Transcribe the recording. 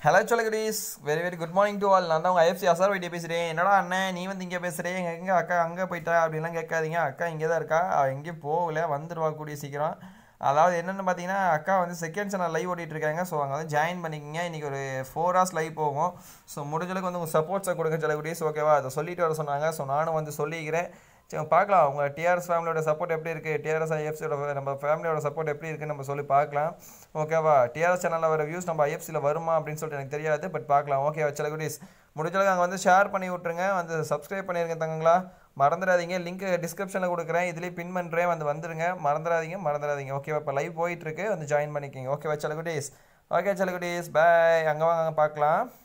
hello சொல்லகுடீஸ் very very good morning to all நான் தான் உங்கள் ஐஎஃப்சி அசார் வைட்டிய பேசுகிறேன் என்னடா அண்ணன் நீ வந்து இங்கே பேசுகிறேன் எங்கள் எங்கே அக்கா அங்கே போயிட்டா அப்படின்லாம் கேட்காதீங்க அக்கா இங்கே தான் இருக்கா அவள் எங்கேயும் போகல வந்துடுவா கூடிய சீக்கிரம் அதாவது என்னென்னு பார்த்தீங்கன்னா அக்கா வந்து செகண்ட் சேனல் லைவ் ஓட்டிகிட்டு இருக்காங்க ஸோ அங்கே வந்து ஜாயின் பண்ணிக்கங்க இன்றைக்கி ஒரு ஃபோர் ஹவர்ஸ் லைவ் போகும் ஸோ முடிஞ்சளவுக்கு வந்து உங்கள் சப்போர்ட்ஸை கொடுங்க சொல்லகுடீஸ் ஓகேவா அதை சொல்லிட்டு வர சொன்னாங்க ஸோ நானும் வந்து சொல்லிக்கிறேன் சரி பார்க்கலாம் உங்கள் டிஆர்எஸ் ஃபேமிலியோட சப்போர்ட் எப்படி இருக்குது டிஆர்எஸ் ஐஎஃப்சியோட நம்ம ஃபேமிலியோட சப்போர்ட் எப்படி இருக்குன்னு நம்ம சொல்லி பார்க்கலாம் ஓகேவா டிஆர்எஸ் சேனலில் வர வியூஸ் நம்ம ஐஎஃப்சியில் வருமா அப்படின்னு சொல்லிட்டு எனக்கு தெரியாது பட் பார்க்கலாம் ஓகேவா சில குடீஸ் முடிஞ்சளவுக்கு அங்கே வந்து ஷேர் பண்ணி விட்ருங்க வந்து சப்ஸ்கிரைப் பண்ணிருங்க தங்கங்களா மறந்துடாதீங்க லிங்க் டிஸ்கிரிப்ஷனில் கொடுக்குறேன் இதுலேயே பின் பண்ணுறேன் வந்து வந்துருங்க மறந்துடாதீங்க மறந்துடாதீங்க ஓகேவா இப்போ லைவ் போயிட்டுருக்கு வந்து ஜாயின் பண்ணிக்கிங்க ஓகேவா சில குடீஸ் ஓகே சில குடீஸ் பாய் அங்கே வாங்க அங்கே பார்க்கலாம்